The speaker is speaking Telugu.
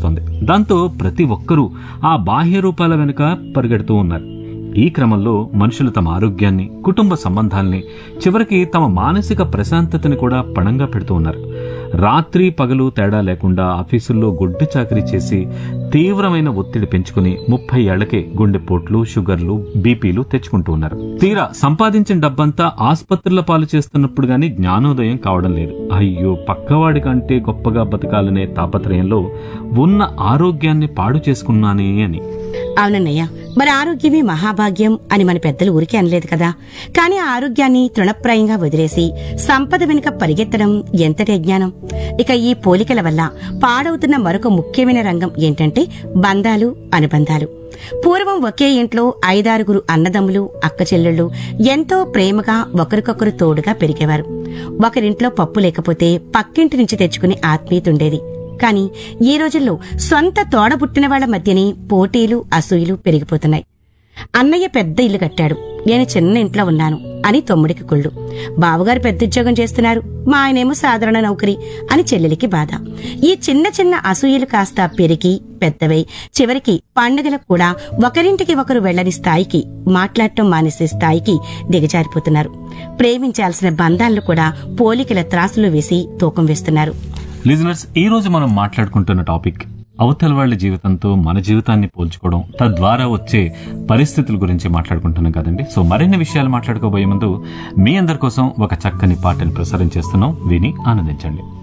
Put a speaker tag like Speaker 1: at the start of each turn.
Speaker 1: కనిపిస్తోంది దాంతో ప్రతి ఒక్కరూ ఆ బాహ్య రూపాల వెనుక పరిగెడుతూ ఉన్నారు ఈ క్రమంలో మనుషులు తమ ఆరోగ్యాన్ని కుటుంబ సంబంధాల్ని చివరికి తమ మానసిక ప్రశాంతతని కూడా పణంగా పెడుతూ ఉన్నారు రాత్రి పగలు తేడా లేకుండా ఆఫీసుల్లో గుడ్డి చాకరీ చేసి తీవ్రమైన ఒత్తిడి పెంచుకుని ముప్పై ఏళ్లకే గుండెపోట్లు షుగర్లు బీపీలు తెచ్చుకుంటూ ఉన్నారు తీరా సంపాదించిన డబ్బంతా ఆసుపత్రుల పాలు చేస్తున్నప్పుడు గాని జ్ఞానోదయం కావడం లేదు అయ్యో పక్కవాడి కంటే గొప్పగా బతకాలనే తాపత్రయంలో ఉన్న ఆరోగ్యాన్ని పాడు చేసుకున్నానే అని
Speaker 2: అవునన్నయ్య మరి ఆరోగ్యమే మహాభాగ్యం అని మన పెద్దలు ఊరికే అనలేదు కదా కానీ ఆ ఆరోగ్యాన్ని తృణప్రాయంగా వదిలేసి సంపద వెనుక పరిగెత్తడం ఎంతటి అజ్ఞానం ఇక ఈ పోలికల వల్ల పాడవుతున్న మరొక ముఖ్యమైన రంగం ఏంటంటే బంధాలు అనుబంధాలు పూర్వం ఒకే ఇంట్లో ఐదారుగురు అన్నదమ్ములు అక్క చెల్లెళ్ళు ఎంతో ప్రేమగా ఒకరికొకరు తోడుగా పెరిగేవారు ఒకరింట్లో పప్పు లేకపోతే పక్కింటి నుంచి తెచ్చుకునే ఆత్మీయత ఉండేది కానీ ఈ రోజుల్లో సొంత తోడబుట్టిన వాళ్ల మధ్యనే పోటీలు అసూయలు పెరిగిపోతున్నాయి అన్నయ్య పెద్ద ఇల్లు కట్టాడు నేను చిన్న ఇంట్లో ఉన్నాను అని తమ్ముడికి కుళ్ళు బావగారు పెద్ద ఉద్యోగం చేస్తున్నారు మా ఆయనేమో సాధారణ నౌకరి అని చెల్లెలికి బాధ ఈ చిన్న చిన్న అసూయలు కాస్త పెరిగి పెద్దవై చివరికి పండుగలకు కూడా ఒకరింటికి ఒకరు వెళ్లని స్థాయికి మాట్లాడటం మానేసే స్థాయికి దిగజారిపోతున్నారు ప్రేమించాల్సిన బంధాలను కూడా పోలికల త్రాసులు వేసి తూకం వేస్తున్నారు
Speaker 1: లిజనర్స్ ఈ రోజు మనం మాట్లాడుకుంటున్న టాపిక్ అవతల వాళ్ళ జీవితంతో మన జీవితాన్ని పోల్చుకోవడం తద్వారా వచ్చే పరిస్థితుల గురించి మాట్లాడుకుంటున్నాం కదండి సో మరిన్ని విషయాలు మాట్లాడుకోబోయే ముందు మీ అందరి కోసం ఒక చక్కని పాటను ప్రసారం చేస్తున్నాం విని ఆనందించండి